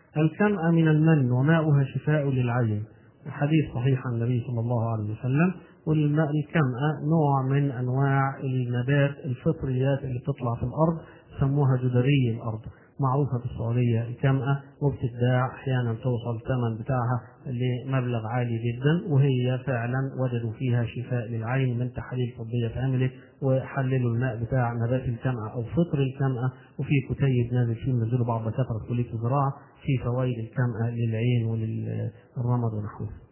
الكمأة من المن وماؤها شفاء للعين الحديث صحيح عن النبي صلى الله عليه وسلم والماء الكمأة نوع من أنواع النبات الفطريات اللي بتطلع في الأرض سموها جدري الأرض معروفة في السعودية الكمأة وبتتباع أحيانا توصل الثمن بتاعها لمبلغ عالي جدا وهي فعلا وجدوا فيها شفاء للعين من تحاليل طبية اتعملت وحللوا الماء بتاع نبات الكمأة أو فطر الكمأة وفي كتيب نازل فيه منزله بعض دكاترة كلية الزراعة في فوائد الكمأة للعين وللرمد ونحوه.